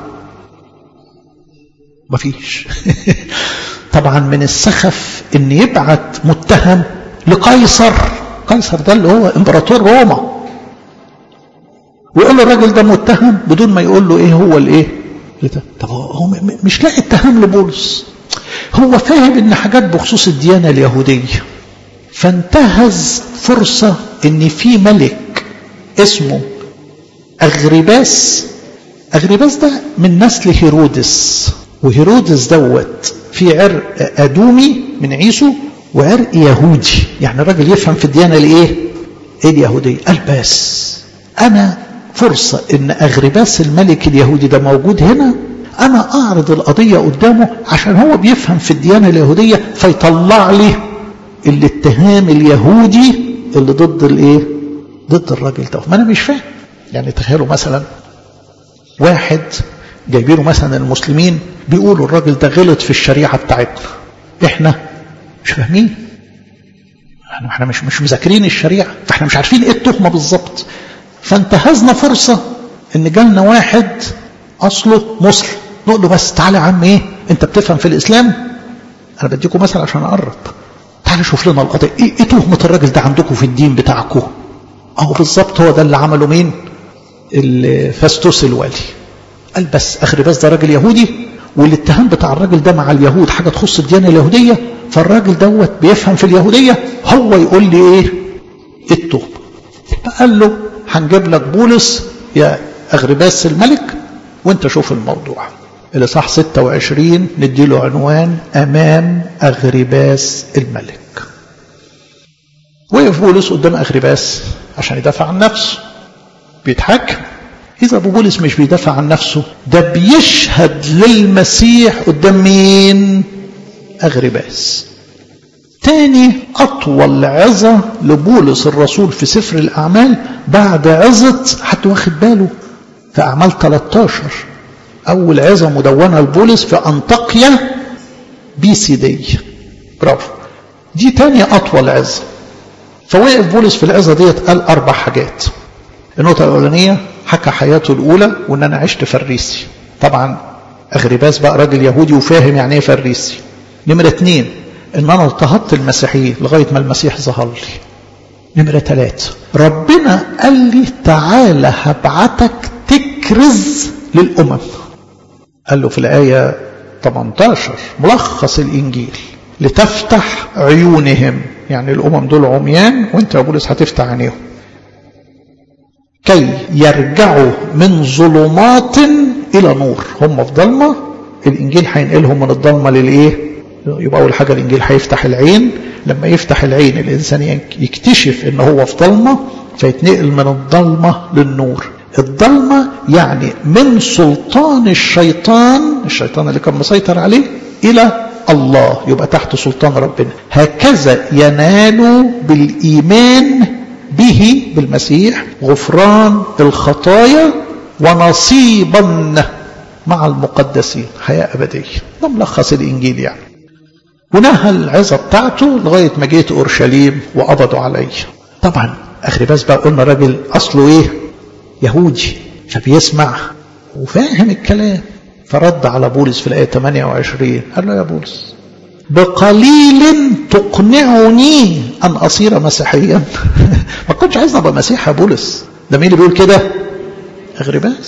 مفيش طبعا من السخف ان يبعت متهم لقيصر قيصر ده اللي هو امبراطور روما ويقول له الراجل ده متهم بدون ما يقول له ايه هو الايه طب هو مش لاقي اتهام لبولس هو فاهم ان حاجات بخصوص الديانه اليهوديه فانتهز فرصه ان في ملك اسمه اغرباس اغرباس ده من نسل هيرودس وهيرودس دوت في عرق ادومي من عيسو وعرق يهودي يعني الراجل يفهم في الديانه الايه ايه اليهوديه قال بس انا فرصه ان اغرباس الملك اليهودي ده موجود هنا انا اعرض القضيه قدامه عشان هو بيفهم في الديانه اليهوديه فيطلع لي الاتهام اليهودي اللي ضد الايه ضد الراجل ده ما انا مش فاهم يعني تخيلوا مثلا واحد جايبينه مثلا المسلمين بيقولوا الراجل ده غلط في الشريعه بتاعتنا احنا مش فاهمين احنا احنا مش مش مذاكرين الشريعه فاحنا مش عارفين ايه التهمه بالظبط فانتهزنا فرصه ان جالنا واحد اصله مسلم نقول له بس تعالى يا عم ايه انت بتفهم في الاسلام انا بديكم مثل عشان اقرب تعالى شوف لنا القضيه ايه, إيه تهمه الراجل ده عندكم في الدين بتاعكم اهو بالظبط هو ده اللي عمله مين فاستوس الوالي قال بس اخرباس ده راجل يهودي والاتهام بتاع الراجل ده مع اليهود حاجه تخص الديانه اليهوديه فالراجل دوت بيفهم في اليهوديه هو يقول لي ايه التهمه فقال له هنجيب لك بولس يا اغرباس الملك وانت شوف الموضوع الاصحاح 26 نديله عنوان امام اغرباس الملك وقف بولس قدام اغرباس عشان يدافع عن نفسه بيتحاكم إذا أبو بولس مش بيدافع عن نفسه ده بيشهد للمسيح قدام مين؟ أغرباس. تاني أطول عظة لبولس الرسول في سفر الأعمال بعد عظة حد واخد باله في أعمال 13 أول عظة مدونة لبولس في أنطاكيا بيسيدية برافو دي تاني أطول عظة فوقف بولس في العظة ديت قال أربع حاجات النقطة الأولانية حكى حياته الأولى وإن أنا عشت فريسي طبعا أغرباس بقى راجل يهودي وفاهم يعني إيه فريسي نمرة اتنين إن أنا اضطهدت المسيحيين لغاية ما المسيح ظهر لي نمرة ثلاثة ربنا قال لي تعالى هبعتك تكرز للأمم قال له في الآية 18 ملخص الإنجيل لتفتح عيونهم يعني الأمم دول عميان وانت يا بولس هتفتح عينيهم كي يرجعوا من ظلمات إلى نور هم في ضلمة الإنجيل هينقلهم من الضلمة للإيه يبقى أول حاجة الإنجيل هيفتح العين لما يفتح العين الإنسان يكتشف إن هو في ضلمة فيتنقل من الضلمة للنور الضلمة يعني من سلطان الشيطان الشيطان اللي كان مسيطر عليه إلى الله يبقى تحت سلطان ربنا هكذا ينال بالإيمان به بالمسيح غفران الخطايا ونصيبا مع المقدسين حياة أبدية ده ملخص الإنجيل يعني ونهى العظة بتاعته لغاية ما جيت أورشليم وقبضوا علي طبعا أخرباس بقى قلنا راجل أصله إيه يهودي فبيسمع وفاهم الكلام فرد على بولس في الآية 28 قال له يا بولس بقليل تقنعني أن أصير مسيحيا ما كنتش عايز أبقى مسيح يا بولس ده مين اللي بيقول كده أغرباس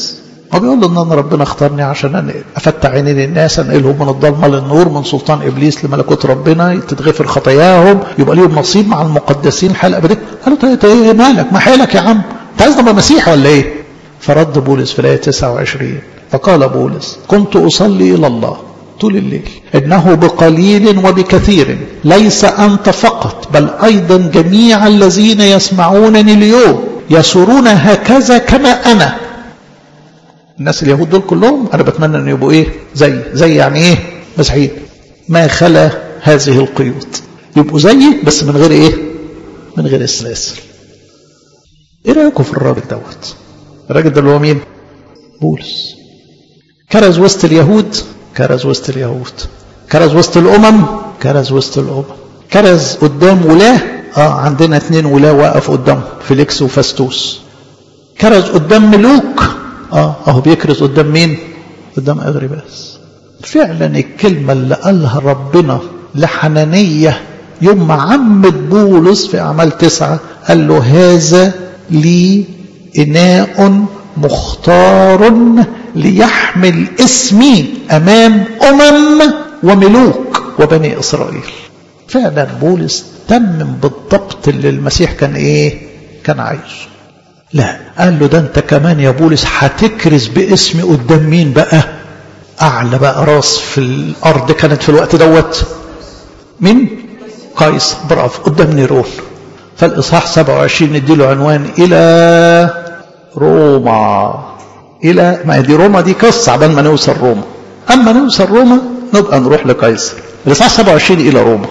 هو بيقول له ان انا ربنا اختارني عشان افتح عينين الناس انقلهم من الضلمه للنور من سلطان ابليس لملكوت ربنا تتغفر خطاياهم يبقى ليهم نصيب مع المقدسين الحلقه ابديه قال له انت ايه مالك ما حالك يا عم انت عايز تبقى مسيحي ولا ايه فرد بولس في الايه 29 فقال بولس كنت اصلي الى الله طول الليل انه بقليل وبكثير ليس انت فقط بل ايضا جميع الذين يسمعونني اليوم يسرون هكذا كما انا الناس اليهود دول كلهم انا بتمنى ان يبقوا ايه زي زي يعني ايه مسيحيين ما خلا هذه القيود يبقوا زيي بس من غير ايه من غير السلاسل ايه رايكم في الراجل دوت الراجل ده اللي هو مين بولس كرز وسط اليهود كرز وسط اليهود كرز وسط الامم كرز وسط الامم كرز قدام ولاه اه عندنا اثنين ولاه وقف قدامهم فيليكس وفاستوس كرز قدام ملوك اه اهو بيكرز قدام مين قدام اغرباس فعلا الكلمة اللي قالها ربنا لحنانية يوم ما عمد بولس في أعمال تسعة قال له هذا لي إناء مختار ليحمل اسمي أمام أمم وملوك وبني إسرائيل فعلا بولس تمم بالضبط اللي المسيح كان إيه كان عايزه لا قال له ده انت كمان يا بولس هتكرز باسمي قدام مين بقى اعلى بقى راس في الارض كانت في الوقت دوت مين قيصر برافو قدام نيرون فالاصحاح 27 نديله عنوان الى روما الى ما دي روما دي قصه عبال ما نوصل روما اما نوصل روما نبقى نروح لقيصر الاصحاح 27 الى روما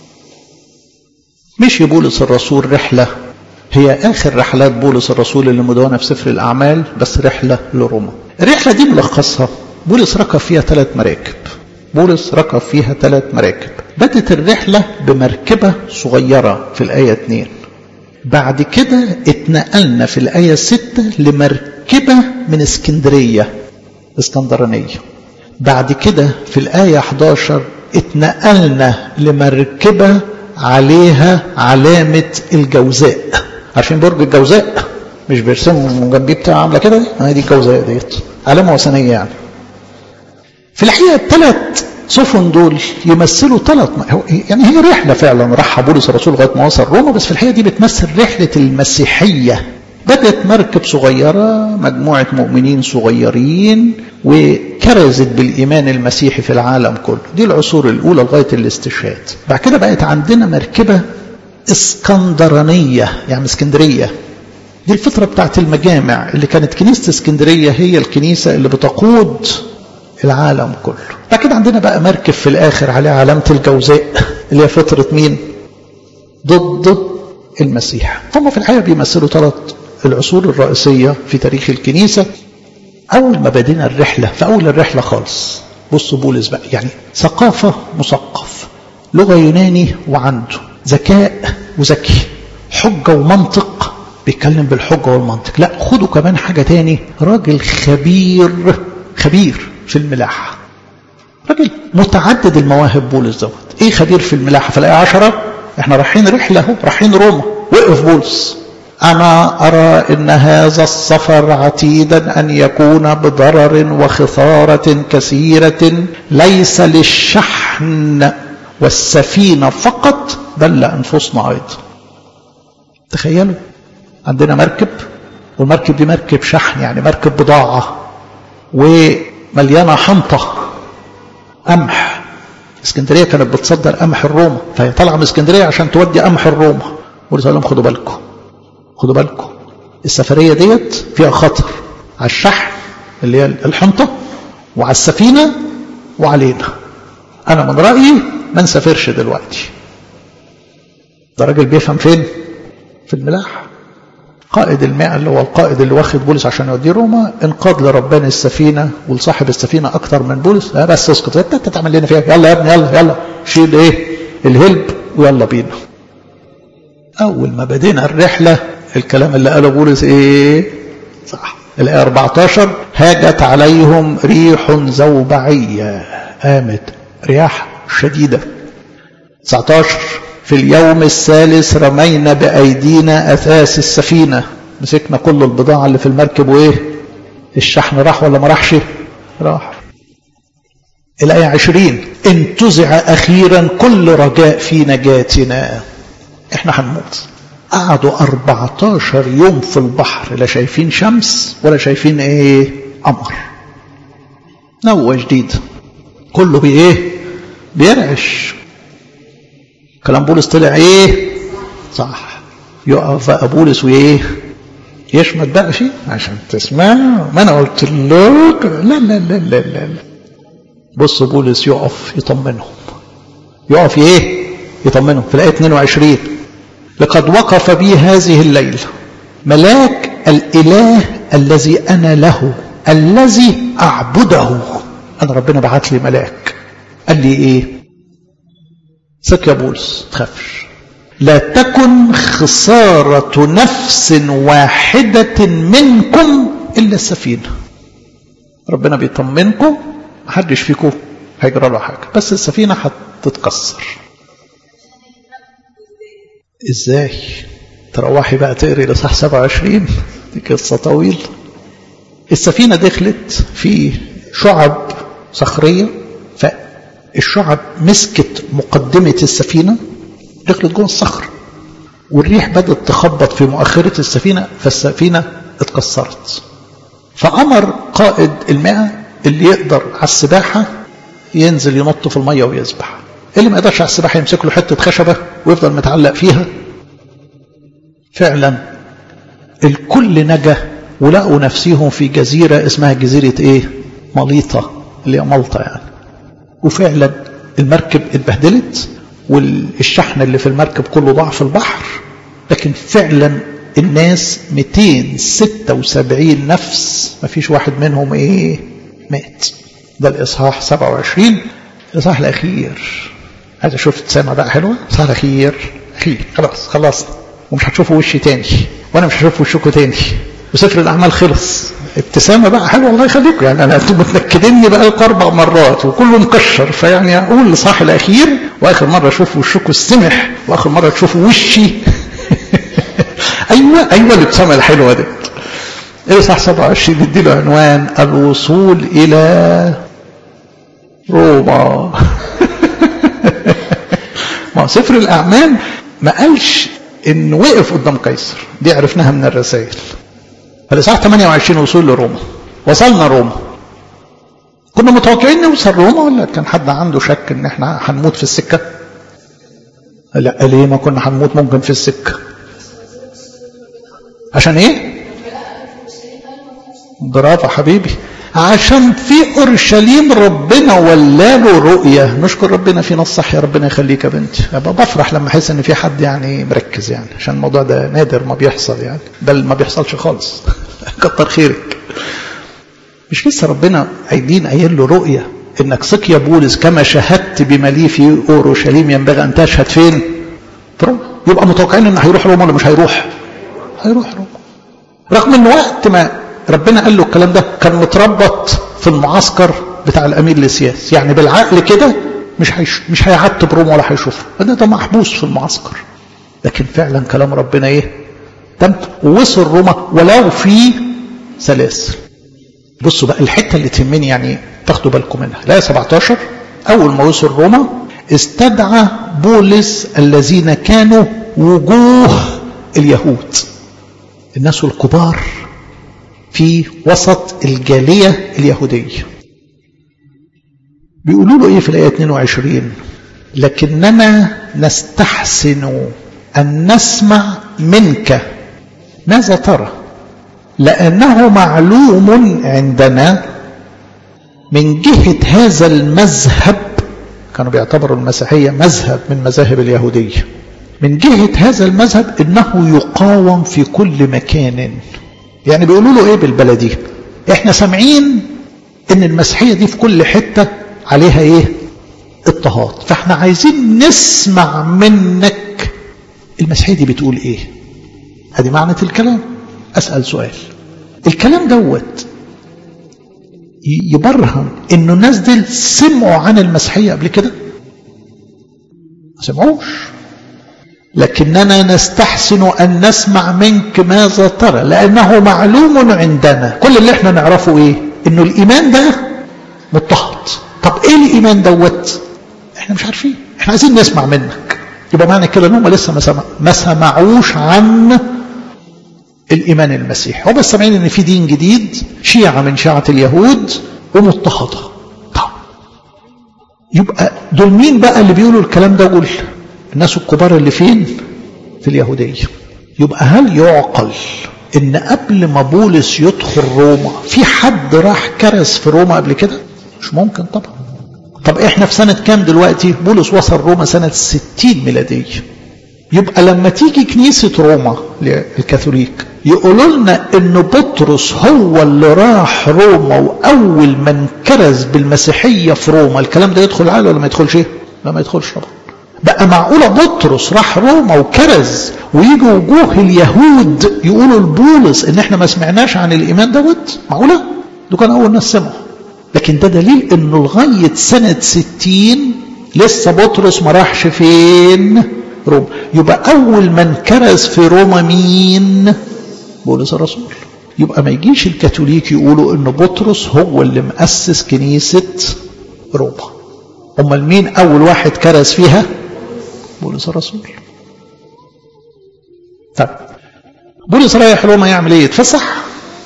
مشي بولس الرسول رحله هي آخر رحلات بولس الرسول اللي مدونة في سفر الأعمال بس رحلة لروما الرحلة دي ملخصها بولس ركب فيها ثلاث مراكب بولس ركب فيها ثلاث مراكب بدت الرحلة بمركبة صغيرة في الآية 2 بعد كده اتنقلنا في الآية 6 لمركبة من اسكندرية اسكندرانية بعد كده في الآية 11 اتنقلنا لمركبة عليها علامة الجوزاء عارفين برج الجوزاء مش بيرسموا جنبيه بتاع عامله كده دي ما دي الجوزاء ديت علامه وثنيه يعني في الحقيقه الثلاث سفن دول يمثلوا ثلاث يعني هي رحله فعلا راحها بولس الرسول لغايه ما وصل روما بس في الحقيقه دي بتمثل رحله المسيحيه بدات مركب صغيره مجموعه مؤمنين صغيرين وكرزت بالايمان المسيحي في العالم كله دي العصور الاولى لغايه الاستشهاد بعد كده بقت عندنا مركبه اسكندرانية يعني اسكندرية دي الفترة بتاعت المجامع اللي كانت كنيسة اسكندرية هي الكنيسة اللي بتقود العالم كله بعد كده عندنا بقى مركب في الآخر عليها علامة الجوزاء اللي هي فترة مين ضد المسيح هم في الحقيقة بيمثلوا ثلاث العصور الرئيسية في تاريخ الكنيسة أول ما بدينا الرحلة في أول الرحلة خالص بصوا بولس بقى يعني ثقافة مثقف لغة يوناني وعنده ذكاء وذكي حجة ومنطق بيتكلم بالحجة والمنطق لا خدوا كمان حاجة تاني راجل خبير خبير في الملاحة راجل متعدد المواهب بولس دوت ايه خبير في الملاحة في الآية عشرة احنا رايحين رحلة اهو رايحين روما وقف بولس أنا أرى أن هذا السفر عتيدا أن يكون بضرر وخسارة كثيرة ليس للشحن والسفينة فقط بل لأنفسنا أيضا تخيلوا عندنا مركب والمركب دي مركب شحن يعني مركب بضاعة ومليانة حنطة قمح اسكندرية كانت بتصدر قمح الروما فهي طالعة من اسكندرية عشان تودي قمح الروما ولسه لهم خدوا بالكم خدوا بالكم السفرية ديت فيها خطر على الشحن اللي هي الحنطة وعلى السفينة وعلينا أنا من رأيي ما نسافرش دلوقتي ده راجل بيفهم فين في الملاح قائد الماء اللي هو القائد اللي واخد بولس عشان يوديه روما انقاد لربان السفينه ولصاحب السفينه اكتر من بولس لا بس اسكت انت تعمل لنا فيها يلا يا ابني يلا يلا شيل ايه الهلب ويلا بينا اول ما بدينا الرحله الكلام اللي قاله بولس ايه صح الايه 14 هاجت عليهم ريح زوبعيه قامت رياح شديده 19 في اليوم الثالث رمينا بأيدينا أثاث السفينة مسكنا كل البضاعة اللي في المركب وإيه الشحن راح ولا ما راحش راح الآية عشرين انتزع أخيرا كل رجاء في نجاتنا احنا هنموت قعدوا 14 يوم في البحر لا شايفين شمس ولا شايفين ايه قمر نوة جديد كله بايه بيرعش كلام بولس طلع ايه صح يقف بقى بولس وايه يشمت بقى شيء عشان تسمع ما انا قلت لك لا لا لا لا لا, لا. بص بولس يقف يطمنهم يقف ايه يطمنهم في الايه 22 لقد وقف بي هذه الليله ملاك الاله الذي انا له الذي اعبده انا ربنا بعت لي ملاك قال لي ايه ثق يا بولس تخافش لا تكن خسارة نفس واحدة منكم إلا السفينة ربنا بيطمنكم محدش فيكم هيجرى له حاجة بس السفينة هتتكسر ازاي تروحي بقى تقري لصح 27 دي قصة طويل السفينة دخلت في شعب صخرية فالشعب مسكت مقدمة السفينة دخلت جوه الصخر والريح بدأت تخبط في مؤخرة السفينة فالسفينة اتكسرت فأمر قائد المئة اللي يقدر على السباحة ينزل ينط في المية ويسبح اللي ما يقدرش على السباحة يمسك له حتة خشبة ويفضل متعلق فيها فعلا الكل نجا ولقوا نفسهم في جزيرة اسمها جزيرة ايه مليطة اللي هي ملطة يعني وفعلا المركب اتبهدلت والشحن اللي في المركب كله ضاع في البحر لكن فعلا الناس 276 نفس ما فيش واحد منهم ايه مات ده الاصحاح 27 الاصحاح الاخير عايز اشوف ابتسامه بقى حلوه الاصحاح الاخير اخير خلاص خلصنا ومش هتشوفوا وشي تاني وانا مش هشوف وشكم تاني وسفر الاعمال خلص ابتسامه بقى حلوه الله يخليكم يعني انا انتوا متنكديني بقى اربع مرات وكله مكشر فيعني اقول الاصحاح الاخير واخر مره اشوف وشكم السمح واخر مره تشوفوا وشي ايوه ايوه الابتسامه الحلوه دي ايه صح 27 نديله عنوان الوصول الى روما ما سفر الاعمال ما قالش انه وقف قدام قيصر دي عرفناها من الرسائل فالاصحاح 28 وصول لروما وصلنا روما كنا متوقعين نوصل روما ولا كان حد عنده شك ان احنا هنموت في السكه لا ليه ما كنا هنموت ممكن في السكه عشان ايه برافو حبيبي عشان في اورشليم ربنا ولاله رؤيه نشكر ربنا في نص صح يا ربنا يخليك يا بنتي ابقى بفرح لما احس ان في حد يعني مركز يعني عشان الموضوع ده نادر ما بيحصل يعني بل ما بيحصلش خالص كتر خيرك مش لسه ربنا قايلين قايل له رؤيه انك ثق يا بولس كما شهدت بما لي في اورشليم ينبغي ان تشهد فين؟ في روما يبقى متوقعين انه هيروح روما ولا مش هيروح؟ هيروح روما رغم ان وقت ما ربنا قال له الكلام ده كان متربط في المعسكر بتاع الامير لسياس يعني بالعقل كده مش هيش مش هيعتب روما ولا هيشوفها ده ده محبوس في المعسكر لكن فعلا كلام ربنا ايه تم ووصل روما ولو في سلاسل بصوا بقى الحته اللي تهمني يعني تاخدوا بالكم منها لا 17 اول ما وصل روما استدعى بولس الذين كانوا وجوه اليهود الناس الكبار في وسط الجالية اليهودية بيقولوا له ايه في الآية 22 لكننا نستحسن أن نسمع منك ماذا ترى لأنه معلوم عندنا من جهة هذا المذهب كانوا بيعتبروا المسيحية مذهب من مذاهب اليهودية من جهة هذا المذهب إنه يقاوم في كل مكان يعني بيقولوا له إيه بالبلدي إحنا سامعين إن المسيحية دي في كل حتة عليها إيه اضطهاد فإحنا عايزين نسمع منك المسيحية دي بتقول إيه هذه معنى الكلام أسأل سؤال الكلام دوت يبرهن إنه الناس دي سمعوا عن المسيحية قبل كده ما سمعوش لكننا نستحسن أن نسمع منك ماذا ترى لأنه معلوم عندنا كل اللي احنا نعرفه ايه انه الإيمان ده مضطهد طب ايه الإيمان دوت احنا مش عارفين احنا عايزين نسمع منك يبقى معنى كده انهم لسه ما, سمع ما سمعوش عن الإيمان المسيحي هم بس سامعين ان في دين جديد شيعة من شيعة اليهود ومضطهدة طب يبقى دول مين بقى اللي بيقولوا الكلام ده قول الناس الكبار اللي فين في اليهودية يبقى هل يعقل ان قبل ما بولس يدخل روما في حد راح كرس في روما قبل كده مش ممكن طبعا طب احنا في سنة كام دلوقتي بولس وصل روما سنة 60 ميلادية يبقى لما تيجي كنيسة روما الكاثوليك يقولوا لنا ان بطرس هو اللي راح روما واول من كرز بالمسيحية في روما الكلام ده يدخل عقل ولا ما يدخلش ايه لا ما يدخلش طبعا بقى معقولة بطرس راح روما وكرز ويجوا وجوه اليهود يقولوا لبولس ان احنا ما سمعناش عن الايمان دوت معقولة دول كان اول ناس سمعوا لكن ده دليل انه لغاية سنة ستين لسه بطرس ما راحش فين روما يبقى اول من كرز في روما مين بولس الرسول يبقى ما يجيش الكاثوليك يقولوا ان بطرس هو اللي مؤسس كنيسة روما امال مين اول واحد كرز فيها بولس الرسول طب بولس رايح روما يعمل ايه يتفسح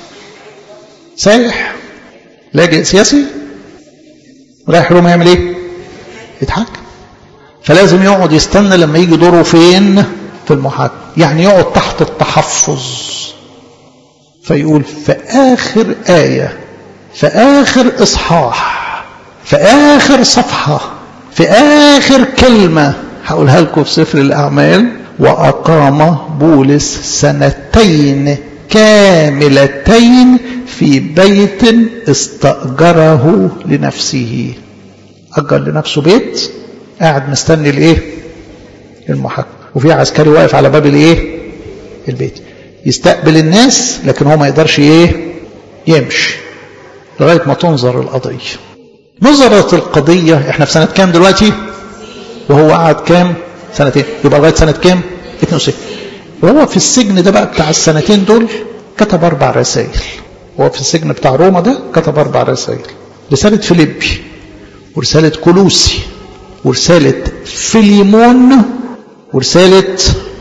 سايح لاجئ سياسي رايح روما يعمل ايه يتحاكم فلازم يقعد يستنى لما يجي دوره فين في المحاكمة يعني يقعد تحت التحفظ فيقول في آخر آية في آخر إصحاح في آخر صفحة في آخر كلمة هقولها لكم في سفر الأعمال وأقام بولس سنتين كاملتين في بيت استأجره لنفسه أجر لنفسه بيت قاعد مستني الايه المحاكمة وفي عسكري واقف على باب الايه البيت يستقبل الناس لكن هو ما يقدرش ايه يمشي لغاية ما تنظر القضية نظرت القضية احنا في سنة كام دلوقتي وهو قعد كام سنتين يبقى لغاية سنة كام 62 وهو في السجن ده بقى بتاع السنتين دول كتب أربع رسائل هو في السجن بتاع روما ده كتب أربع رسائل رسالة فيليبي ورسالة كولوسي ورسالة فيليمون ورسالة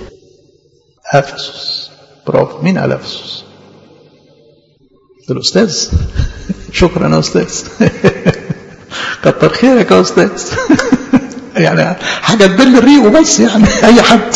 أفسس برافو مين قال أفسس الأستاذ شكرا يا أستاذ كتر خيرك يا أستاذ يعني حاجة تبل الريق وبس يعني أي حد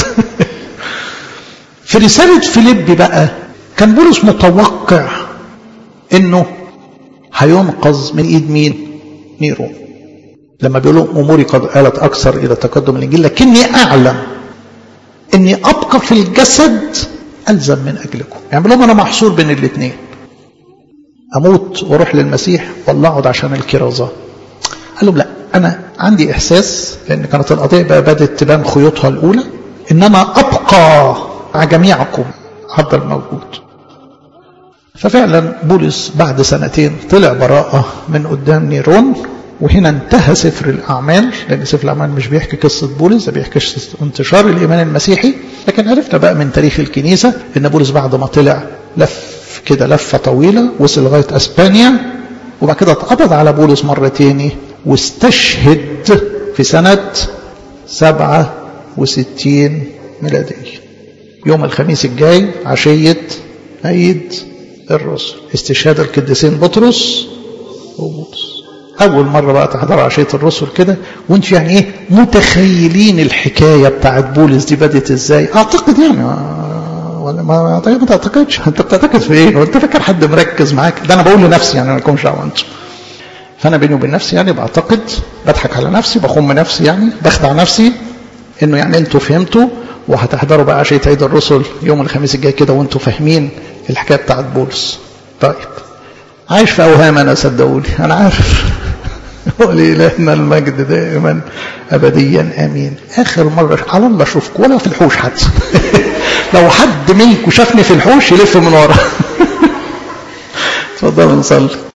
في رسالة فيليب بقى كان بولس متوقع انه هينقذ من ايد مين نيرو لما بيقولوا اموري قد آلت اكثر الى تقدم الانجيل لكني اعلم اني ابقى في الجسد الزم من اجلكم يعني لهم انا محصور بين الاثنين اموت واروح للمسيح ولا اقعد عشان الكرازه قال لهم لا انا عندي احساس لان كانت القضيه بقى بدات تبان خيوطها الاولى ان انا ابقى مع جميعكم هفضل موجود ففعلا بولس بعد سنتين طلع براءة من قدام نيرون وهنا انتهى سفر الأعمال لأن سفر الأعمال مش بيحكي قصة بولس ده بيحكي قصة انتشار الإيمان المسيحي لكن عرفنا بقى من تاريخ الكنيسة إن بولس بعد ما طلع لف كده لفة طويلة وصل لغاية أسبانيا وبعد كده اتقبض على بولس مرة تاني واستشهد في سنة سبعة وستين ميلادية يوم الخميس الجاي عشية عيد الرسل استشهاد القديسين بطرس وبولس أول مرة بقى تحضر عشية الرسل كده وانت يعني ايه متخيلين الحكاية بتاعت بولس دي بدت ازاي أعتقد يعني ولا ما ما تعتقدش انت بتعتقد في ايه وانت فاكر حد مركز معاك ده انا بقول لنفسي يعني ما لكمش دعوه انتم فانا بيني وبين نفسي يعني بعتقد بضحك على نفسي بخم نفسي يعني بخدع نفسي انه يعني انتوا فهمتوا وهتحضروا بقى عشية عيد الرسل يوم الخميس الجاي كده وانتوا فاهمين الحكايه بتاعت بولس طيب عايش في اوهام انا صدقوني انا عارف ولإلهنا المجد دائما ابديا امين اخر مره على الله اشوفكم ولا في الحوش حتى لو حد منكم شافني في الحوش يلف من ورا اتفضلوا نصلي